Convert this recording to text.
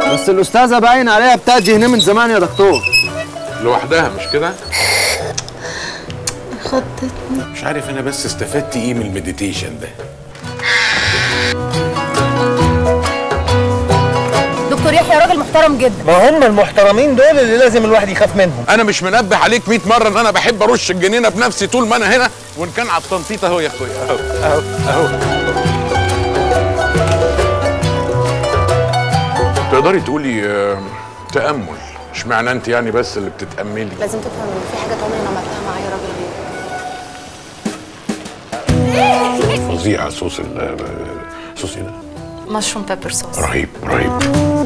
بس الاستاذه باين عليها بتاعت هنا من زمان يا دكتور لوحدها مش كده خضتني مش عارف انا بس استفدت ايه من المديتيشن ده دكتور يحيى راجل محترم جدا ما هم المحترمين دول اللي لازم الواحد يخاف منهم انا مش منبه عليك 100 مره ان انا بحب ارش الجنينه بنفسي طول ما انا هنا وان كان على التنطيط اهو يا اخويا اهو اهو اهو تقدري تقولي آه، تامل اشمعنى انت يعني بس اللي بتتاملي لازم تفهم ان في حاجات عمري ما عملتها مع اي راجل غيرك فظيع صوص ال صوص ايه ده مشروم بيبر صوص رهيب رهيب